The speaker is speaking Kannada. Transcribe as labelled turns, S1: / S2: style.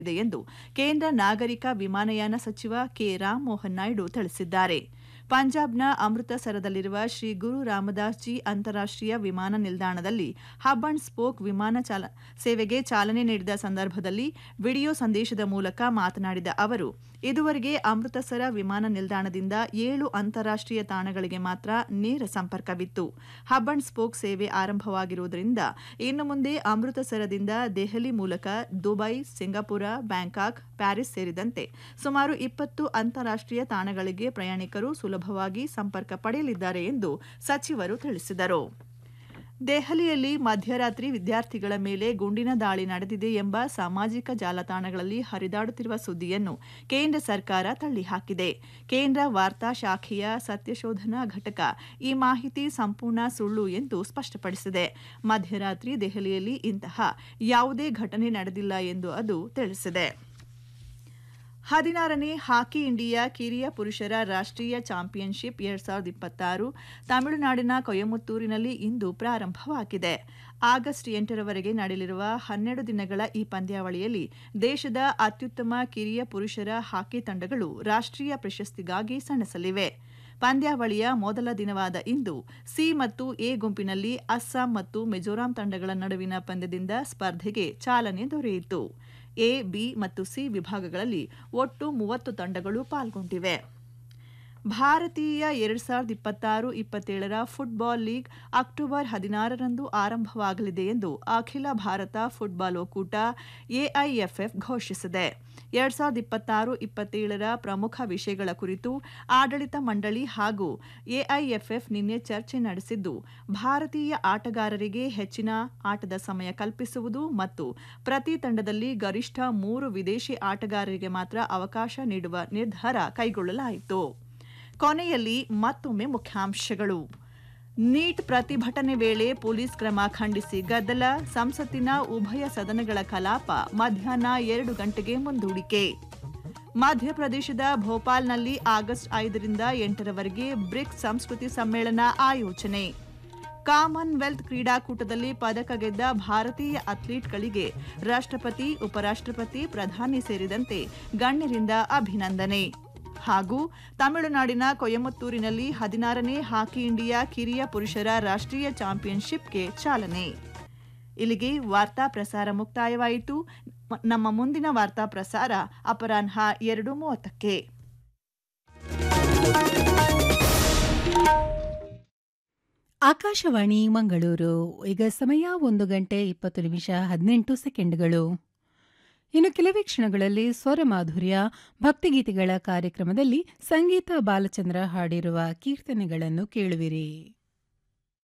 S1: ಇದೆ ಎಂದು ಕೇಂದ್ರ ನಾಗರಿಕ ವಿಮಾನಯಾನ ಸಚಿವ ಕೆ ರಾಮಮೋಹನ್ ನಾಯ್ಡು ತಿಳಿಸಿದ್ದಾರೆ ಪಂಜಾಬ್ನ ಅಮೃತಸರದಲ್ಲಿರುವ ಶ್ರೀ ಗುರು ರಾಮದಾಸ್ ಜಿ ಅಂತಾರಾಷ್ಟೀಯ ವಿಮಾನ ನಿಲ್ದಾಣದಲ್ಲಿ ಹಬ್ ಅಂಡ್ ಸ್ಪೋಕ್ ವಿಮಾನ ಚಾಲ ಸೇವೆಗೆ ಚಾಲನೆ ನೀಡಿದ ಸಂದರ್ಭದಲ್ಲಿ ವಿಡಿಯೋ ಸಂದೇಶದ ಮೂಲಕ ಮಾತನಾಡಿದ ಅವರು ಇದುವರೆಗೆ ಅಮೃತಸರ ವಿಮಾನ ನಿಲ್ದಾಣದಿಂದ ಏಳು ಅಂತಾರಾಷ್ಟೀಯ ತಾಣಗಳಿಗೆ ಮಾತ್ರ ನೇರ ಸಂಪರ್ಕವಿತ್ತು ಹಬ್ ಅಂಡ್ ಸ್ಪೋಕ್ ಸೇವೆ ಆರಂಭವಾಗಿರುವುದರಿಂದ ಇನ್ನು ಮುಂದೆ ಅಮೃತಸರದಿಂದ ದೆಹಲಿ ಮೂಲಕ ದುಬೈ ಸಿಂಗಾಪುರ ಬ್ಯಾಂಕಾಕ್ ಪ್ಯಾರಿಸ್ ಸೇರಿದಂತೆ ಸುಮಾರು ಇಪ್ಪತ್ತು ಅಂತಾರಾಷ್ಟೀಯ ತಾಣಗಳಿಗೆ ಪ್ರಯಾಣಿಕರು ಸುಲಭವಾಗಿ ಸಂಪರ್ಕ ಪಡೆಯಲಿದ್ದಾರೆ ಎಂದು ಸಚಿವರು ತಿಳಿಸಿದರು ದೆಹಲಿಯಲ್ಲಿ ಮಧ್ಯರಾತ್ರಿ ವಿದ್ಯಾರ್ಥಿಗಳ ಮೇಲೆ ಗುಂಡಿನ ದಾಳಿ ನಡೆದಿದೆ ಎಂಬ ಸಾಮಾಜಿಕ ಜಾಲತಾಣಗಳಲ್ಲಿ ಹರಿದಾಡುತ್ತಿರುವ ಸುದ್ದಿಯನ್ನು ಕೇಂದ್ರ ಸರ್ಕಾರ ತಳ್ಳಿಹಾಕಿದೆ ಕೇಂದ್ರ ವಾರ್ತಾ ಶಾಖೆಯ ಸತ್ಯಶೋಧನಾ ಘಟಕ ಈ ಮಾಹಿತಿ ಸಂಪೂರ್ಣ ಸುಳ್ಳು ಎಂದು ಸ್ಪಷ್ಟಪಡಿಸಿದೆ ಮಧ್ಯರಾತ್ರಿ ದೆಹಲಿಯಲ್ಲಿ ಇಂತಹ ಯಾವುದೇ ಘಟನೆ ನಡೆದಿಲ್ಲ ಎಂದು ಅದು ತಿಳಿಸಿದೆ ಹದಿನಾರನೇ ಹಾಕಿ ಇಂಡಿಯಾ ಕಿರಿಯ ಪುರುಷರ ರಾಷ್ಟ್ರೀಯ ಚಾಂಪಿಯನ್ಶಿಪ್ ಎರಡ್ ಸಾವಿರದ ಇಪ್ಪತ್ತಾರು ತಮಿಳುನಾಡಿನ ಕೊಯಮತ್ತೂರಿನಲ್ಲಿ ಇಂದು ಪ್ರಾರಂಭವಾಗಿದೆ ಆಗಸ್ಟ್ ಎಂಟರವರೆಗೆ ನಡೆಯಲಿರುವ ಹನ್ನೆರಡು ದಿನಗಳ ಈ ಪಂದ್ಯಾವಳಿಯಲ್ಲಿ ದೇಶದ ಅತ್ಯುತ್ತಮ ಕಿರಿಯ ಪುರುಷರ ಹಾಕಿ ತಂಡಗಳು ರಾಷ್ಟ್ರೀಯ ಪ್ರಶಸ್ತಿಗಾಗಿ ಸೆಣಸಲಿವೆ ಪಂದ್ಯಾವಳಿಯ ಮೊದಲ ದಿನವಾದ ಇಂದು ಸಿ ಮತ್ತು ಎ ಗುಂಪಿನಲ್ಲಿ ಅಸ್ಸಾಂ ಮತ್ತು ಮಿಜೋರಾಂ ತಂಡಗಳ ನಡುವಿನ ಪಂದ್ಯದಿಂದ ಸ್ಪರ್ಧೆಗೆ ಚಾಲನೆ ದೊರೆಯಿತು ಎ ಬಿ ಮತ್ತು ಸಿ ವಿಭಾಗಗಳಲ್ಲಿ ಒಟ್ಟು ಮೂವತ್ತು ತಂಡಗಳು ಪಾಲ್ಗೊಂಡಿವೆ ಭಾರತೀಯ ಎರಡ್ ಸಾವಿರದ ಇಪ್ಪತ್ತಾರು ಇಪ್ಪತ್ತೇಳರ ಫುಟ್ಬಾಲ್ ಲೀಗ್ ಅಕ್ಟೋಬರ್ ಹದಿನಾರರಂದು ಆರಂಭವಾಗಲಿದೆ ಎಂದು ಅಖಿಲ ಭಾರತ ಫುಟ್ಬಾಲ್ ಒಕ್ಕೂಟ ಎಐಎಫ್ಎಫ್ ಘೋಷಿಸಿದೆ ಎರಡ್ ಸಾವಿರದ ಇಪ್ಪತ್ತಾರು ಇಪ್ಪತ್ತೇಳರ ಪ್ರಮುಖ ವಿಷಯಗಳ ಕುರಿತು ಆಡಳಿತ ಮಂಡಳಿ ಹಾಗೂ ಎಐಎಫ್ಎಫ್ ನಿನ್ನೆ ಚರ್ಚೆ ನಡೆಸಿದ್ದು ಭಾರತೀಯ ಆಟಗಾರರಿಗೆ ಹೆಚ್ಚಿನ ಆಟದ ಸಮಯ ಕಲ್ಪಿಸುವುದು ಮತ್ತು ಪ್ರತಿ ತಂಡದಲ್ಲಿ ಗರಿಷ್ಠ ಮೂರು ವಿದೇಶಿ ಆಟಗಾರರಿಗೆ ಮಾತ್ರ ಅವಕಾಶ ನೀಡುವ ನಿರ್ಧಾರ ಕೈಗೊಳ್ಳಲಾಯಿತು ಕೊನೆಯಲ್ಲಿ ಮತ್ತೊಮ್ಮೆ ಮುಖ್ಯಾಂಶಗಳು ನೀಟ್ ಪ್ರತಿಭಟನೆ ವೇಳೆ ಪೊಲೀಸ್ ಕ್ರಮ ಖಂಡಿಸಿ ಗದ್ದಲ ಸಂಸತ್ತಿನ ಉಭಯ ಸದನಗಳ ಕಲಾಪ ಮಧ್ಯಾಹ್ನ ಎರಡು ಗಂಟೆಗೆ ಮುಂದೂಡಿಕೆ ಮಧ್ಯಪ್ರದೇಶದ ಭೋಪಾಲ್ನಲ್ಲಿ ಆಗಸ್ಟ್ ಐದರಿಂದ ಎಂಟರವರೆಗೆ ಬ್ರಿಕ್ಸ್ ಸಂಸ್ಕೃತಿ ಸಮ್ಮೇಳನ ಆಯೋಜನೆ ಕಾಮನ್ವೆಲ್ತ್ ಕ್ರೀಡಾಕೂಟದಲ್ಲಿ ಪದಕ ಗೆದ್ದ ಭಾರತೀಯ ಅಥ್ಲೀಟ್ಗಳಿಗೆ ರಾಷ್ಟ್ರಪತಿ ಉಪರಾಷ್ಟ್ರಪತಿ ಪ್ರಧಾನಿ ಸೇರಿದಂತೆ ಗಣ್ಯರಿಂದ ಅಭಿನಂದನೆ ಹಾಗೂ ತಮಿಳುನಾಡಿನ ಕೊಯಮತ್ತೂರಿನಲ್ಲಿ ಹದಿನಾರನೇ ಹಾಕಿ ಇಂಡಿಯಾ ಕಿರಿಯ ಪುರುಷರ ರಾಷ್ಟ್ರೀಯ ಚಾಂಪಿಯನ್ಶಿಪ್ಗೆ ಚಾಲನೆ ಇಲ್ಲಿಗೆ ವಾರ್ತಾ ಪ್ರಸಾರ ಮುಕ್ತಾಯವಾಯಿತು ನಮ್ಮ ಮುಂದಿನ ವಾರ್ತಾ ಪ್ರಸಾರ ಅಪರಾಹ್ನ ಎರಡು ಮೂವತ್ತಕ್ಕೆ
S2: ಆಕಾಶವಾಣಿ ಮಂಗಳೂರು ಈಗ ಸಮಯ ಒಂದು ಗಂಟೆ ಇಪ್ಪತ್ತು ನಿಮಿಷ ಹದಿನೆಂಟು ಸೆಕೆಂಡ್ಗಳು ಇನ್ನು ಕೆಲವೇ ಕ್ಷಣಗಳಲ್ಲಿ ಸ್ವರ ಮಾಧುರ್ಯ ಭಕ್ತಿಗೀತೆಗಳ ಕಾರ್ಯಕ್ರಮದಲ್ಲಿ ಸಂಗೀತ ಬಾಲಚಂದ್ರ ಹಾಡಿರುವ ಕೀರ್ತನೆಗಳನ್ನು ಕೇಳುವಿರಿ